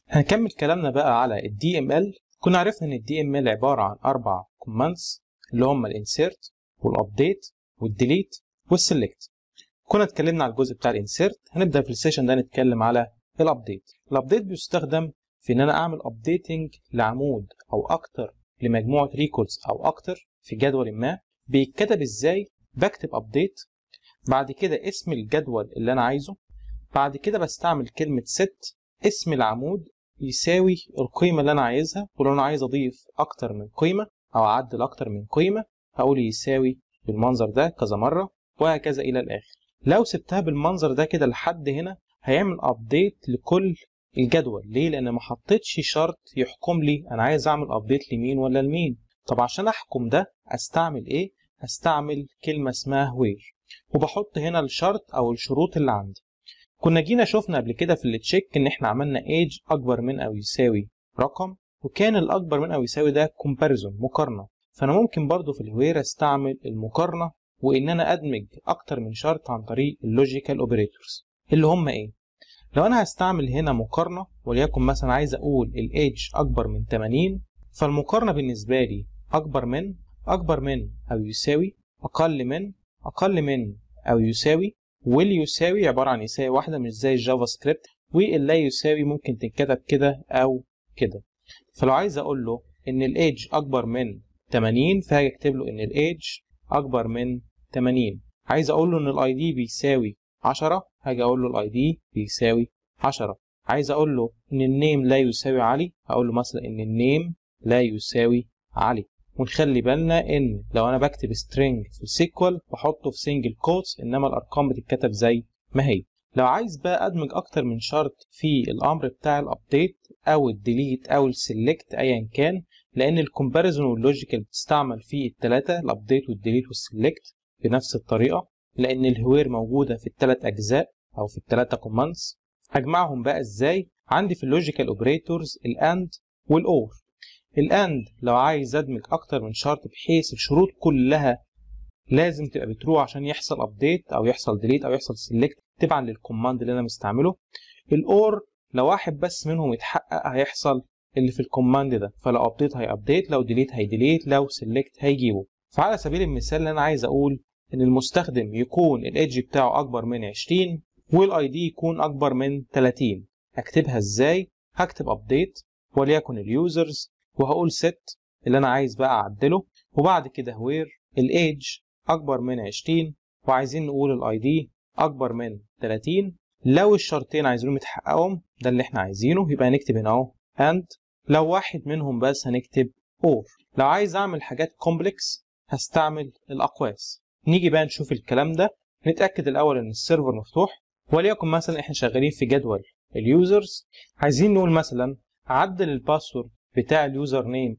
هنكمل كلامنا بقى على ال DML كنا عرفنا ان ال DML عبارة عن أربع commands اللي هم ال insert وال update وال delete وال select كنا اتكلمنا على الجزء بتاع ال insert هنبدأ في السيشن ده نتكلم على ال update ال update بيستخدم في ان انا اعمل updating لعمود او اكتر لمجموعة records او اكتر في جدول ما بيتكتب ازاي بكتب update بعد كده اسم الجدول اللي انا عايزه بعد كده بستعمل كلمة set اسم العمود يساوي القيمة اللي أنا عايزها ولو أنا عايز أضيف أكتر من قيمة أو أعدل أكتر من قيمة هقول يساوي بالمنظر ده كذا مرة وهكذا إلى الآخر لو سبتها بالمنظر ده كده لحد هنا هيعمل أبديت لكل الجدول ليه؟ لأن ما حطيتش شرط يحكم لي أنا عايز أعمل أبديت لمين ولا لمين طب عشان أحكم ده أستعمل إيه؟ هستعمل كلمة اسمها وير وبحط هنا الشرط أو الشروط اللي عندي كنا جينا شفنا قبل كده في التشيك ان احنا عملنا age اكبر من او يساوي رقم وكان الاكبر من او يساوي ده comparison مقارنه فانا ممكن برضو في الوير استعمل المقارنه وان انا ادمج اكتر من شرط عن طريق اللوجيكال اوبريتورز اللي هم ايه لو انا هستعمل هنا مقارنه وليكن مثلا عايز اقول الايدج اكبر من 80 فالمقارنه بالنسبه لي اكبر من اكبر من او يساوي اقل من اقل من او يساوي واللي يساوي عبارة عن يساوي واحدة مش زي الجافا سكريبت واللا يساوي ممكن تتكتب كده أو كده فلو عايز أقول له إن الإيدج أكبر من 80 فهاجي أكتب له إن الإيدج أكبر من 80 عايز أقول له إن الأي دي بيساوي 10 هاجي أقول له الأي دي بيساوي 10 عايز أقول له إن النيم لا يساوي علي هقول له مثلا إن النيم لا يساوي علي ونخلي بالنا ان لو انا بكتب string في السيكوال بحطه في سنجل كوتس انما الارقام بتتكتب زي ما هي لو عايز بقى ادمج اكتر من شرط في الامر بتاع الابديت او الديليت او السلكت ايا كان لان الكومباريزون واللوجيكال بتستعمل في الثلاثه الابديت والديليت والسلكت بنفس الطريقه لان الهوير موجوده في الثلاث اجزاء او في الثلاثه كوماندز هجمعهم بقى ازاي عندي في اللوجيكال اوبريتورز الاند والاور الاند لو عايز ادمج اكتر من شرط بحيث الشروط كلها لازم تبقى بترو عشان يحصل ابديت او يحصل ديليت او يحصل سيلكت تبعا للكوماند اللي انا مستعمله الاور لو واحد بس منهم يتحقق هيحصل اللي في الكوماند ده فلو ابديت هي ابديت لو ديليت هي ديليت لو سيلكت هيجيبه فعلى سبيل المثال اللي انا عايز اقول ان المستخدم يكون الايدج بتاعه اكبر من 20 والاي دي يكون اكبر من 30 هكتبها ازاي هكتب ابديت وليكن اليوزرز وهقول set اللي انا عايز بقى اعدله وبعد كده وير الايدج اكبر من 20 وعايزين نقول الاي دي اكبر من 30 لو الشرطين عايزينهم يتحققوا ده اللي احنا عايزينه يبقى هنكتب هنا اهو and لو واحد منهم بس هنكتب or لو عايز اعمل حاجات كومبلكس هستعمل الاقواس نيجي بقى نشوف الكلام ده نتاكد الاول ان السيرفر مفتوح وليكن مثلا احنا شغالين في جدول اليوزرز عايزين نقول مثلا عدل الباسورد بتاع اليوزر نيم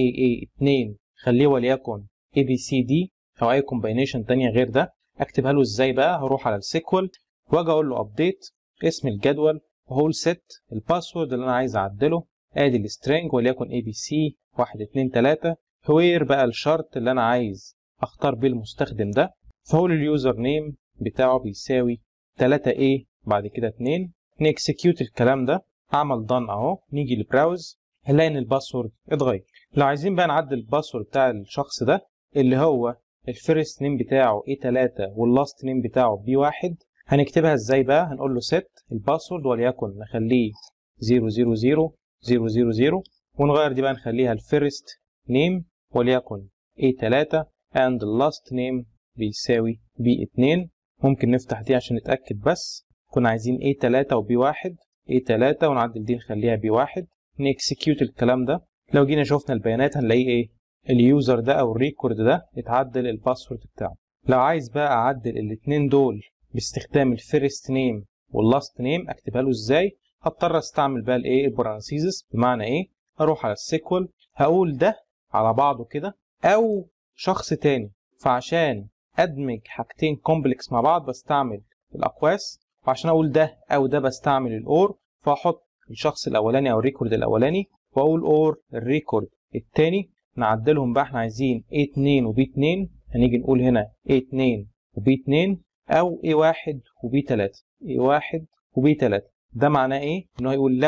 AAA2 خليه وليكن ABCD او اي كومباينيشن تانية غير ده اكتبها له ازاي بقى هروح على السيكوال واجي اقول له ابديت اسم الجدول وهقول set الباسورد اللي انا عايز اعدله ادي السترنج وليكن ABC 1 2 3 وير بقى الشرط اللي انا عايز اختار بيه المستخدم ده فهقول اليوزر نيم بتاعه بيساوي 3A بعد كده 2 نكسكيوت الكلام ده اعمل done اهو نيجي لبراوز هنلاقي ان الباسورد اتغير لو عايزين بقى نعدل الباسورد بتاع الشخص ده اللي هو الفيرست نيم بتاعه A3 واللاست نيم بتاعه B1 هنكتبها ازاي بقى هنقول له set الباسورد وليكن نخليه 000 ونغير دي بقى نخليها الفيرست نيم وليكن A3 and last name بيساوي B2 ممكن نفتح دي عشان نتأكد بس كنا عايزين A3 و B1 A3 ونعدل دي نخليها B1 نكسكيوت الكلام ده لو جينا شفنا البيانات هنلاقيه ايه اليوزر ده او الريكورد ده اتعدل الباسورد بتاعه لو عايز بقى اعدل الاتنين دول باستخدام الفيرست نيم واللاست نيم اكتبها له ازاي هضطر استعمل بقى الايه البرانسيزس بمعنى ايه هروح على السيكوال هقول ده على بعضه كده او شخص تاني فعشان ادمج حاجتين كومبلكس مع بعض بستعمل الاقواس وعشان اقول ده او ده بستعمل الاور فاحط الشخص الاولاني او الريكورد الاولاني واقول اور الريكورد الثاني نعدلهم بقى احنا عايزين A2 وB2 هنيجي نقول هنا A2 وB2 او A1 وB3 A1 وB3 ده معناه ايه ان هو يقول لو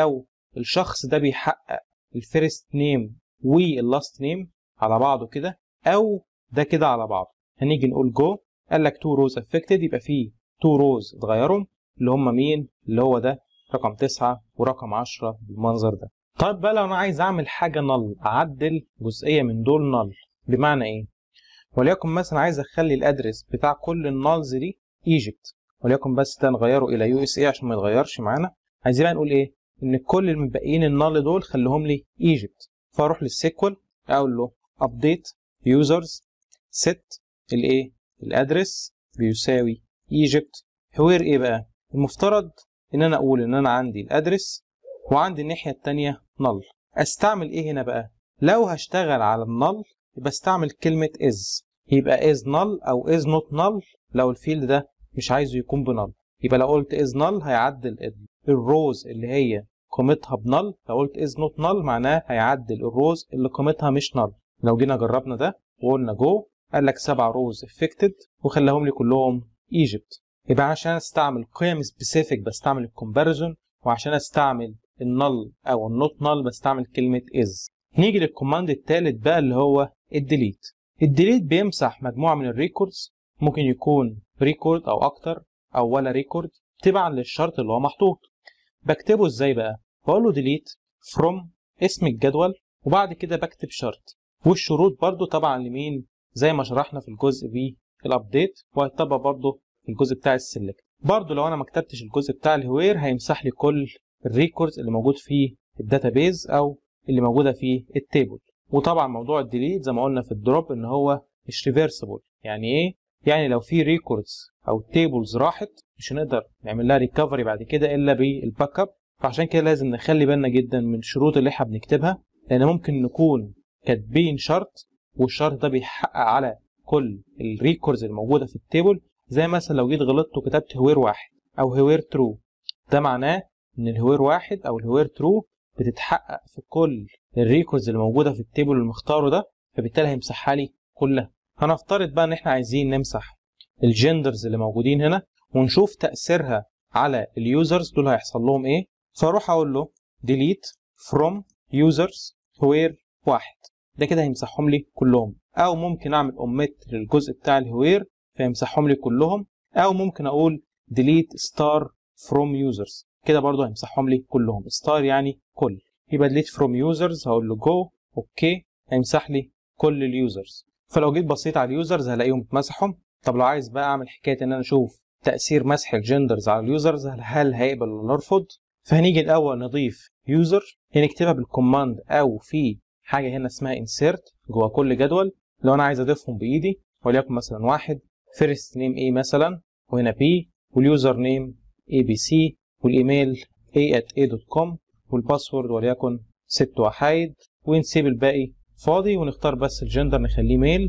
الشخص ده بيحقق الفيرست نيم واللاست نيم على بعضه كده او ده كده على بعضه هنيجي نقول جو قال لك تو روز افكتد يبقى فيه تو روز اتغيروا اللي هم مين اللي هو ده رقم 9 ورقم 10 بالمنظر ده طيب بقى لو انا عايز اعمل حاجه نل اعدل جزئيه من دول نل بمعنى ايه وليكن مثلا عايز اخلي الادرس بتاع كل النالز دي ايجيبت وليكن بس ده نغيره الى يو اس اي عشان ما يتغيرش معانا عايزين بقى نقول ايه ان كل المتبقيين النال دول خليهم لي ايجيبت فاروح للسيكوال اقول له ابديت يوزرز set الايه الادرس بيساوي ايجيبت هوير ايه بقى المفترض ان انا اقول ان انا عندي الادرس وعندي الناحيه الثانيه نل استعمل ايه هنا بقى لو هشتغل على النل يبقى استعمل كلمه is يبقى is null او is not null لو الفيلد ده مش عايزه يكون بنل يبقى لو قلت is null هيعدل الروز اللي هي قيمتها بنل لو قلت is not null معناه هيعدل الروز اللي قيمتها مش نل لو جينا جربنا ده وقلنا جو قال لك سبع روز افكتد وخلاهم لي كلهم ايجيبت يبقى عشان استعمل قيم سبيسيفيك بستعمل الكومباريزون وعشان استعمل النل او النوت نل بستعمل كلمه از نيجي للكوماند الثالث بقى اللي هو الديليت الديليت بيمسح مجموعه من الريكوردز ممكن يكون ريكورد او اكتر او ولا ريكورد تبعا للشرط اللي هو محطوط بكتبه ازاي بقى بقول له ديليت فروم اسم الجدول وبعد كده بكتب شرط والشروط برضو طبعا لمين زي ما شرحنا في الجزء بي الابديت وهيطبق برضو في الجزء بتاع السلكت برضو لو انا ما كتبتش الجزء بتاع الهوير هيمسح لي كل الريكوردز اللي موجود في الداتابيز او اللي موجوده في التيبل وطبعا موضوع الديليت زي ما قلنا في الدروب ان هو مش ريفرسبل يعني ايه يعني لو في ريكوردز او تيبلز راحت مش هنقدر نعمل لها ريكفري بعد كده الا بالباك اب فعشان كده لازم نخلي بالنا جدا من الشروط اللي احنا بنكتبها لان ممكن نكون كاتبين شرط والشرط ده بيحقق على كل الريكوردز الموجوده في التيبل زي مثلا لو جيت غلطت وكتبت هوير واحد او هوير ترو ده معناه ان الهوير واحد او الهوير ترو بتتحقق في كل الريكوردز اللي موجوده في التيبل المختاره ده فبالتالي هيمسحها لي كلها هنفترض بقى ان احنا عايزين نمسح الجندرز اللي موجودين هنا ونشوف تاثيرها على اليوزرز دول هيحصل لهم ايه فاروح اقول له delete from users where واحد ده كده هيمسحهم لي كلهم او ممكن اعمل اوميت للجزء بتاع الهوير فيمسحهم لي كلهم او ممكن اقول delete star from users كده برضو هيمسحهم لي كلهم ستار يعني كل يبقى delete from users هقول له جو اوكي هيمسح لي كل اليوزرز فلو جيت بصيت على اليوزرز هلاقيهم اتمسحوا طب لو عايز بقى اعمل حكايه ان انا اشوف تاثير مسح الجندرز على اليوزرز هل هيقبل ولا نرفض فهنيجي الاول نضيف يوزر هنكتبها بالكوماند او في حاجه هنا اسمها insert جوه كل جدول لو انا عايز اضيفهم بايدي وليكن مثلا واحد فيرست نيم ايه مثلا وهنا بي واليوزر نيم اي بي سي والايميل a at a.com والباسورد وليكن ست وحيد ونسيب الباقي فاضي ونختار بس الجندر نخليه ميل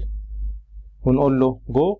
ونقول له جو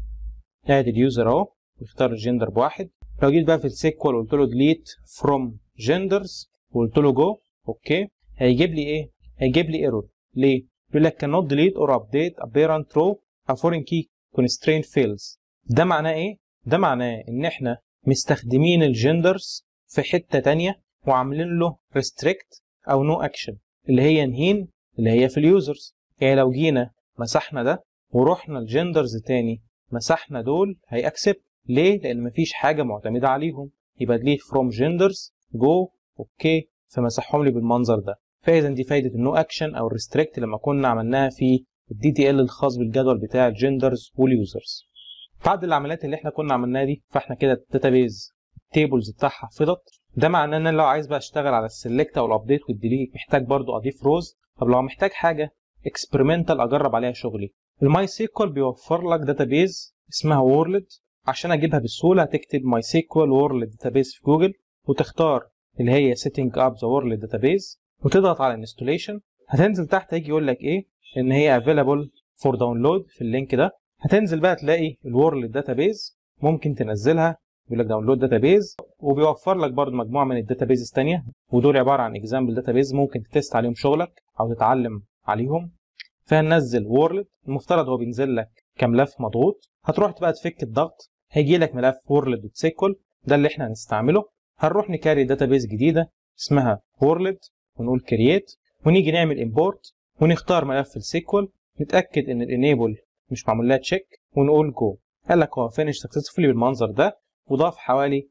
ادي اليوزر اهو نختار الجندر بواحد لو جيت بقى في السيكوال وقلت له delete from genders وقلت له جو اوكي هيجيب لي ايه هيجيب لي ايرور ليه بيقول لك cannot delete or update a parent row a foreign key constraint fails ده معناه ايه ده معناه ان احنا مستخدمين الجندرز في حته تانية وعاملين له restrict او no action اللي هي نهين اللي هي في اليوزرز يعني لو جينا مسحنا ده ورحنا الجندرز تاني مسحنا دول هيأكسبت ليه؟ لأن مفيش حاجة معتمدة عليهم يبقى delete from genders جو اوكي فمسحهم لي بالمنظر ده فإذا دي فايدة النو أكشن أو الريستريكت لما كنا عملناها في الدي تي ال الخاص بالجدول بتاع الجندرز واليوزرز بعد العمليات اللي احنا كنا عملناها دي فاحنا كده الداتابيز التيبلز بتاعها فضت ده معناه ان انا لو عايز بقى اشتغل على السلكت او الابديت والديليت محتاج برضو اضيف روز طب لو محتاج حاجه اكسبيرمنتال اجرب عليها شغلي الماي سيكوال بيوفر لك داتابيز اسمها وورلد عشان اجيبها بسهوله هتكتب ماي سيكوال وورلد داتابيز في جوجل وتختار اللي هي سيتنج اب ذا وورلد داتابيز وتضغط على انستوليشن هتنزل تحت هيجي يقول لك ايه ان هي افيلابل فور داونلود في اللينك ده هتنزل بقى تلاقي الورلد داتابيز ممكن تنزلها بيقول لك داونلود داتابيز وبيوفر لك برضو مجموعه من الداتابيز الثانيه ودول عباره عن اكزامبل داتابيز ممكن تتست عليهم شغلك او تتعلم عليهم فهننزل وورلد المفترض هو بينزل لك كملف مضغوط هتروح بقى تفك الضغط هيجي لك ملف وورلد سيكول ده اللي احنا هنستعمله هنروح نكاري داتابيز جديده اسمها وورلد ونقول كرييت ونيجي نعمل امبورت ونختار ملف السيكوال نتاكد ان الانيبل مش معمول لها تشيك ونقول جو قال لك هو فينش سكسسفولي بالمنظر ده وضاف حوالي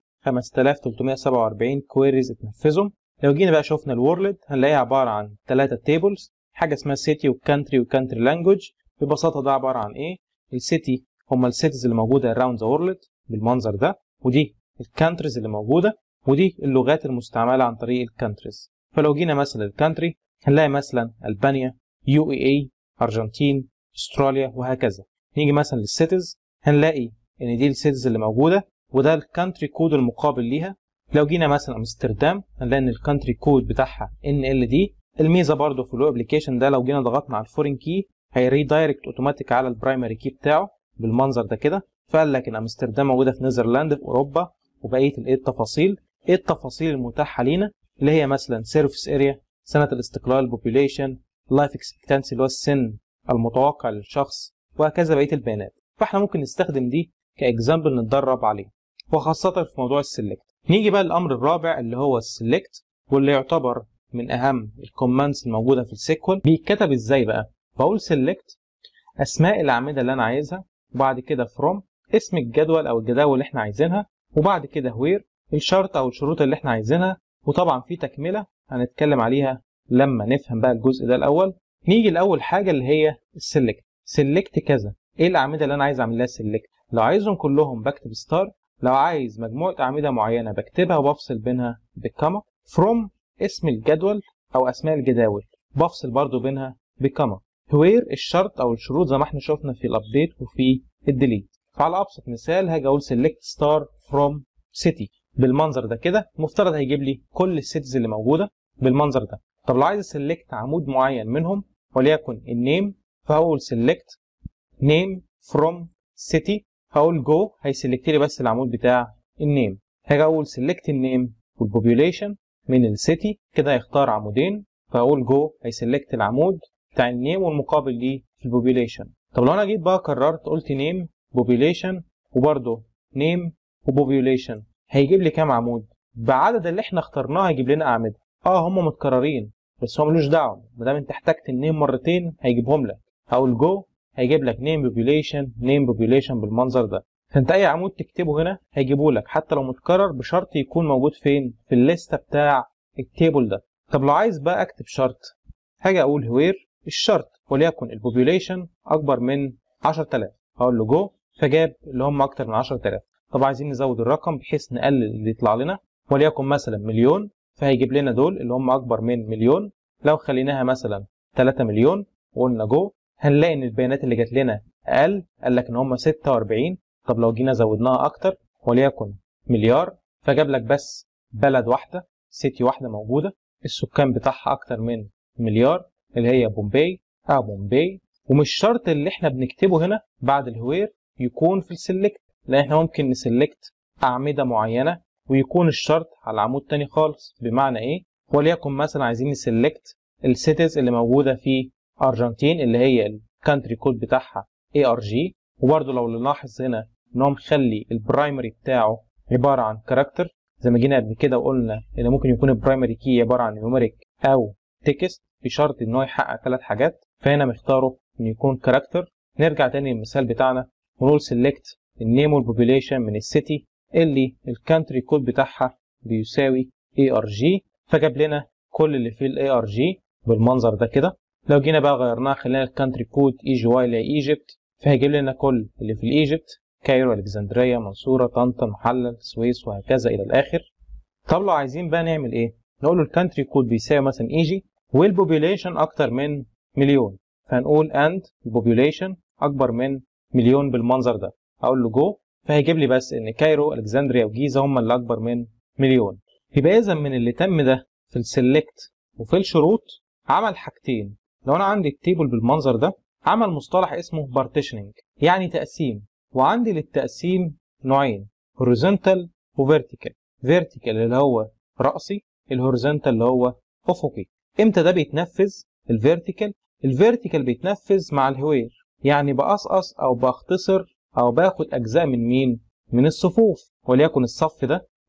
5347 كويريز اتنفذهم لو جينا بقى شفنا الورلد هنلاقيها عباره عن ثلاثه تيبلز حاجه اسمها سيتي وكانتري وكانتري لانجوج ببساطه ده عباره عن ايه السيتي هم السيتيز اللي موجوده اراوند ذا وورلد بالمنظر ده ودي الكانتريز اللي موجوده ودي اللغات المستعمله عن طريق الكانتريز فلو جينا مثلا الكانتري هنلاقي مثلا البانيا يو اي اي ارجنتين استراليا وهكذا نيجي مثلا للسيتيز هنلاقي ان دي السيتيز اللي موجوده وده الكانتري كود المقابل ليها لو جينا مثلا امستردام هنلاقي ان الكانتري كود بتاعها ان ال دي الميزه برده في اللو ابلكيشن ده لو جينا ضغطنا على الفورين كي هيريدايركت اوتوماتيك على البرايمري كي بتاعه بالمنظر ده كده فقال لك ان امستردام موجوده في نيذرلاند في اوروبا وبقيه الايه التفاصيل ايه التفاصيل المتاحه لينا اللي هي مثلا سيرفيس اريا سنه الاستقلال بوبيوليشن لايف اكسبكتنسي اللي هو السن المتوقع للشخص وهكذا بقيه البيانات فاحنا ممكن نستخدم دي كاكزامبل نتدرب عليه وخاصه في موضوع السلكت نيجي بقى للامر الرابع اللي هو السلكت واللي يعتبر من اهم الكوماندز الموجوده في السيكوال بيتكتب ازاي بقى بقول سيلكت اسماء الاعمده اللي انا عايزها وبعد كده فروم اسم الجدول او الجداول اللي احنا عايزينها وبعد كده وير الشرط او الشروط اللي احنا عايزينها وطبعا في تكمله هنتكلم عليها لما نفهم بقى الجزء ده الاول نيجي لاول حاجه اللي هي السلكت سلكت كذا ايه الاعمده اللي انا عايز اعمل لها سلكت لو عايزهم كلهم بكتب ستار لو عايز مجموعه اعمده معينه بكتبها وبفصل بينها بالكما فروم اسم الجدول او اسماء الجداول بفصل برضو بينها بكما وير الشرط او الشروط زي ما احنا شفنا في الابديت وفي الديليت فعلى ابسط مثال هاجي اقول سيلكت ستار فروم سيتي بالمنظر ده كده المفترض هيجيب لي كل السيتيز اللي موجوده بالمنظر ده طب لو عايز اسلكت عمود معين منهم وليكن النيم فهقول سيلكت نيم فروم سيتي هقول جو هيسلكت لي بس العمود بتاع النيم هاجي اقول سيلكت النيم والبوبيوليشن من السيتي كده هيختار عمودين فاقول جو هيسلكت العمود بتاع النيم والمقابل ليه في البوبيوليشن طب لو انا جيت بقى قررت قلت نيم بوبيوليشن وبرده نيم وبوبيوليشن هيجيب لي كام عمود بعدد اللي احنا اخترناه هيجيب لنا اعمده اه هم متكررين بس هو ملوش دعوه ما دام انت احتجت النيم مرتين هيجيبهم لك هقول جو هيجيب لك نيم بوبيوليشن نيم بوبيوليشن بالمنظر ده فانت اي عمود تكتبه هنا هيجيبه لك حتى لو متكرر بشرط يكون موجود فين في الليسته بتاع التيبل ده طب لو عايز بقى اكتب شرط هاجي اقول هوير الشرط وليكن البوبيوليشن اكبر من 10000 هقول له جو فجاب اللي هم اكتر من 10000 طب عايزين نزود الرقم بحيث نقلل اللي يطلع لنا وليكن مثلا مليون فهيجيب لنا دول اللي هم اكبر من مليون لو خليناها مثلا 3 مليون وقلنا جو هنلاقي ان البيانات اللي جات لنا اقل قال لك ان هم 46 طب لو جينا زودناها اكتر وليكن مليار فجاب لك بس بلد واحده سيتي واحده موجوده السكان بتاعها اكتر من مليار اللي هي بومباي او بومباي ومش شرط اللي احنا بنكتبه هنا بعد الهوير يكون في السلكت لان احنا ممكن نسلكت اعمده معينه ويكون الشرط على عمود تاني خالص بمعنى ايه وليكن مثلا عايزين نسلكت السيتيز اللي موجوده في ارجنتين اللي هي الكانتري كود بتاعها اي ار جي وبرده لو نلاحظ هنا ان هو مخلي البرايمري بتاعه عباره عن كاركتر زي ما جينا قبل كده وقلنا ان ممكن يكون البرايمري كي عباره عن نيوميريك او تكست بشرط ان هو يحقق ثلاث حاجات فهنا مختاره انه يكون كاركتر نرجع تاني للمثال بتاعنا ونقول سيلكت النيم والبوبيليشن من السيتي اللي الكانتري كود بتاعها بيساوي اي ار جي فجاب لنا كل اللي فيه الاي ار جي بالمنظر ده كده لو جينا بقى غيرناها خلينا الكانتري كود اي جي واي لايجيبت فهيجيب لنا كل اللي في الايجيبت كايرو الكسندريه منصوره طنطا محلل السويس وهكذا الى الاخر طب لو عايزين بقى نعمل ايه نقول له الكانتري كود بيساوي مثلا ايجي والبوبيوليشن اكتر من مليون فهنقول اند البوبيوليشن اكبر من مليون بالمنظر ده اقول له جو فهيجيب لي بس ان كايرو الكسندريا وجيزه هم اللي اكبر من مليون يبقى اذا من اللي تم ده في السلكت وفي الشروط عمل حاجتين لو انا عندي التيبل بالمنظر ده عمل مصطلح اسمه بارتيشننج يعني تقسيم وعندي للتقسيم نوعين هوريزونتال وفيرتيكال فيرتيكال اللي هو رأسي الهوريزونتال اللي هو افقي امتى ده بيتنفذ الفيرتيكال الفيرتيكال بيتنفذ مع الهوير يعني بقصقص او بختصر او باخد اجزاء من مين من الصفوف وليكن الصف ده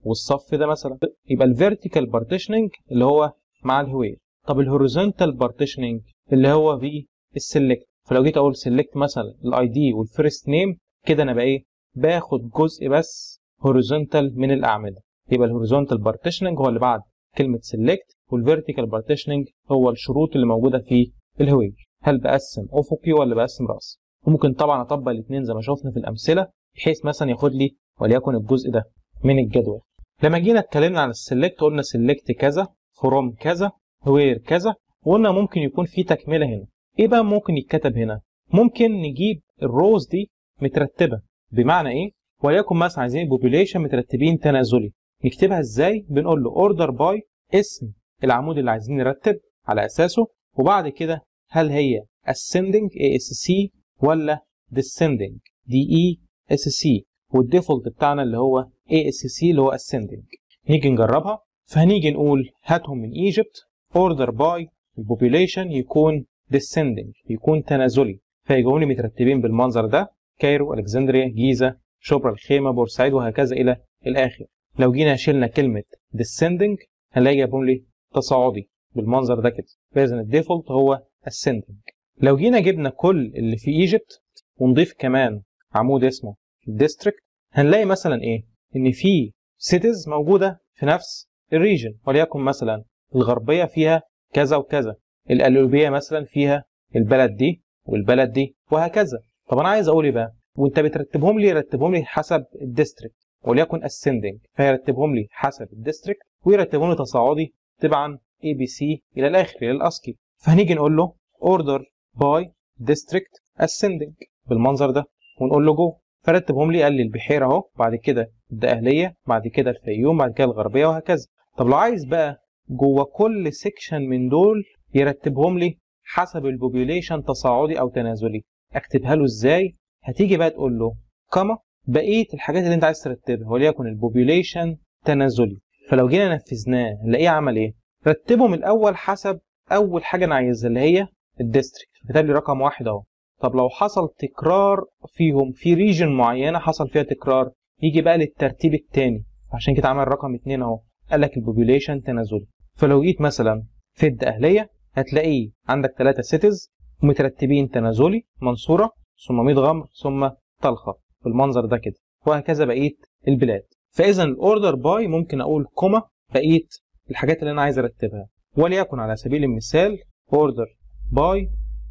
والصف ده مثلا يبقى الفيرتيكال بارتيشننج اللي هو مع الهوير طب الهوريزونتال بارتيشننج اللي هو في السلكت فلو جيت اقول سلكت مثلا الاي دي والفيرست نيم كده انا بقى ايه باخد جزء بس هوريزونتال من الاعمده يبقى الهوريزونتال بارتيشننج هو اللي بعد كلمه سلكت والفيرتيكال بارتيشننج هو الشروط اللي موجوده في الهوير هل بقسم افقي ولا بقسم راسي وممكن طبعا اطبق الاثنين زي ما شفنا في الامثله بحيث مثلا ياخد لي وليكن الجزء ده من الجدول لما جينا اتكلمنا عن السلكت قلنا سلكت كذا فروم كذا وير كذا وقلنا ممكن يكون في تكمله هنا ايه بقى ممكن يتكتب هنا ممكن نجيب الروز دي مترتبه بمعنى ايه وليكن مثلا عايزين بوبوليشن مترتبين تنازلي نكتبها ازاي بنقول له اوردر باي اسم العمود اللي عايزين نرتب على اساسه وبعد كده هل هي ascending ASC ولا descending DE SC والديفولت بتاعنا اللي هو ASC اللي هو ascending نيجي نجربها فهنيجي نقول هاتهم من ايجيبت اوردر باي البوبوليشن يكون descending يكون تنازلي فيجوا لي مترتبين بالمنظر ده كايرو الكسندريا جيزه شبرا الخيمه بورسعيد وهكذا الى الاخر لو جينا شلنا كلمه descending هنلاقي جابهم لي تصاعدي بالمنظر ده كده فاذا الديفولت هو ascending لو جينا جبنا كل اللي في ايجيبت ونضيف كمان عمود اسمه district هنلاقي مثلا ايه ان في cities موجوده في نفس الريجن وليكن مثلا الغربيه فيها كذا وكذا القليوبيه مثلا فيها البلد دي والبلد دي وهكذا طب انا عايز اقول ايه بقى وانت بترتبهم لي رتبهم لي حسب الديستريكت وليكن ascending فيرتبهم لي حسب الديستريكت ويرتبهم لي تصاعدي تبعا اي بي سي الى الاخر الى الاسكي فهنيجي نقول له order by district ascending بالمنظر ده ونقول له جو فرتبهم لي قال لي البحيره اهو بعد كده الدقهليه بعد كده الفيوم بعد كده الغربيه وهكذا طب لو عايز بقى جوه كل سيكشن من دول يرتبهم لي حسب البوبيوليشن تصاعدي او تنازلي اكتبها له ازاي هتيجي بقى تقول له كما بقيه الحاجات اللي انت عايز ترتبها وليكن البوبيوليشن تنازلي فلو جينا نفذناه نلاقيه عمل ايه رتبهم الاول حسب اول حاجه انا عايزها اللي هي الديستريكت كتب لي رقم واحد اهو طب لو حصل تكرار فيهم في ريجن معينه حصل فيها تكرار يجي بقى للترتيب الثاني عشان كده عمل رقم اتنين اهو قال لك البوبيوليشن تنازلي فلو جيت مثلا في الدقهليه هتلاقيه عندك ثلاثة سيتيز مترتبين تنازلي منصوره ثم ميت غمر ثم طلخه بالمنظر ده كده وهكذا بقيه البلاد فاذا الاوردر باي ممكن اقول كوما بقيه الحاجات اللي انا عايز ارتبها وليكن على سبيل المثال order by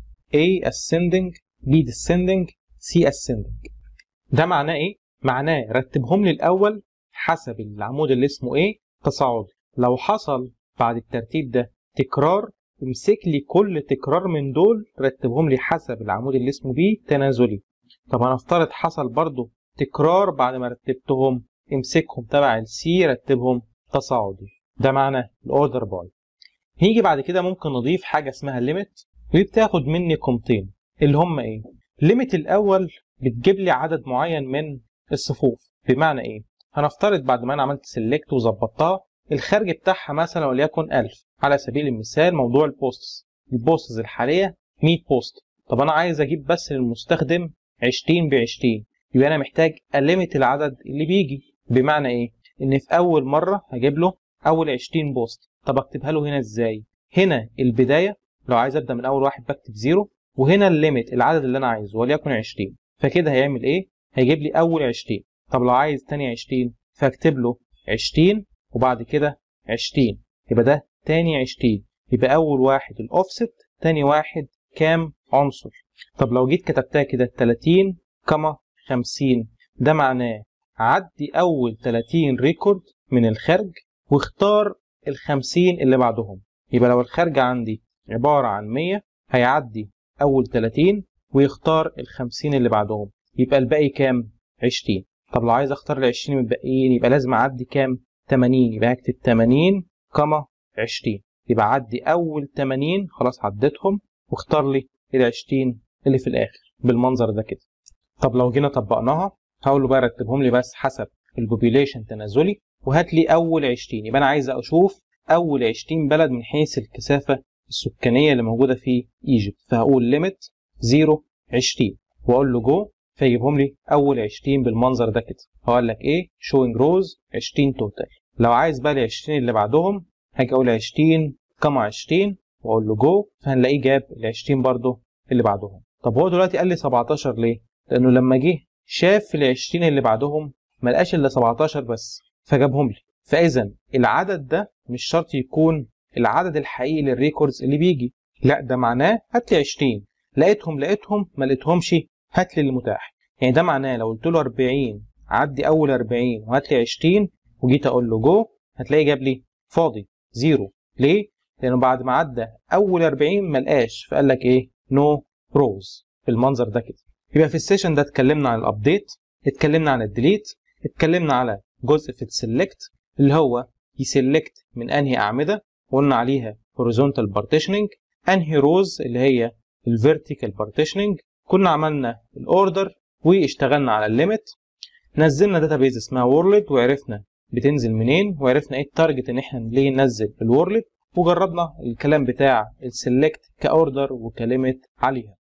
A ascending B descending C ascending ده معناه ايه؟ معناه رتبهم لي الاول حسب العمود اللي اسمه ايه تصاعدي لو حصل بعد الترتيب ده تكرار امسك لي كل تكرار من دول رتبهم لي حسب العمود اللي اسمه بي تنازلي طب هنفترض حصل برضو تكرار بعد ما رتبتهم امسكهم تبع السي رتبهم تصاعدي ده معنى الاوردر باي نيجي بعد كده ممكن نضيف حاجه اسمها ليميت ودي بتاخد مني قيمتين اللي هم ايه ليميت الاول بتجيب لي عدد معين من الصفوف بمعنى ايه هنفترض بعد ما انا عملت سيلكت وظبطتها الخارج بتاعها مثلا وليكن 1000 على سبيل المثال موضوع البوستس البوستس الحاليه 100 بوست طب انا عايز اجيب بس للمستخدم 20 ب 20 يبقى انا محتاج أليمت العدد اللي بيجي بمعنى ايه ان في اول مره هجيب له اول 20 بوست طب اكتبها له هنا ازاي هنا البدايه لو عايز ابدا من اول واحد بكتب زيرو وهنا الليميت العدد اللي انا عايزه وليكن 20 فكده هيعمل ايه هيجيب لي اول 20 طب لو عايز تاني 20 فاكتب له 20 وبعد كده 20 يبقى ده تاني 20 يبقى اول واحد الاوفست تاني واحد كام عنصر طب لو جيت كتبتها كده 30 كما 50 ده معناه عدي اول 30 ريكورد من الخارج واختار ال 50 اللي بعدهم يبقى لو الخارج عندي عبارة عن 100 هيعدي أول 30 ويختار ال 50 اللي بعدهم يبقى الباقي كام؟ 20 طب لو عايز اختار ال 20 الباقيين يبقى لازم اعدي كام؟ 80 يبقى هكتب 80 كما 20 يبقى عدي أول 80 خلاص عديتهم واختار لي ال 20 اللي في الآخر بالمنظر ده كده طب لو جينا طبقناها هقول له بقى رتبهم لي بس حسب البوبيليشن تنازلي وهات لي اول 20 يبقى انا عايز اشوف اول 20 بلد من حيث الكثافه السكانيه اللي موجوده في ايجيبت فهقول ليميت 0 20 واقول له جو فيجيبهم لي اول 20 بالمنظر ده كده هقول لك ايه شوينج روز 20 توتال لو عايز بقى ال 20 اللي بعدهم هاجي اقول 20 كما 20 واقول له جو فهنلاقيه جاب ال 20 برده اللي بعدهم طب هو دلوقتي قال لي 17 ليه لانه لما جه شاف ال 20 اللي بعدهم ما لقاش الا 17 بس فجابهم لي فاذا العدد ده مش شرط يكون العدد الحقيقي للريكوردز اللي بيجي لا ده معناه هات لي 20 لقيتهم لقيتهم ما لقيتهمش هات لي المتاح يعني ده معناه لو قلت له 40 عدي اول 40 وهات لي 20 وجيت اقول له جو هتلاقي جاب لي فاضي زيرو ليه لانه بعد ما عدى اول 40 ما لقاش فقال لك ايه نو no روز بالمنظر ده كده يبقى في السيشن ده اتكلمنا عن الابديت اتكلمنا عن الديليت اتكلمنا على جزء في السلكت اللي هو يسلكت من انهي اعمده قلنا عليها horizontal partitioning انهي روز اللي هي الفيرتيكال partitioning كنا عملنا الاوردر واشتغلنا على الليميت نزلنا داتابيز اسمها وورلد وعرفنا بتنزل منين وعرفنا ايه التارجت ان احنا ليه ننزل الوورلد وجربنا الكلام بتاع السلكت كاوردر وكليميت عليها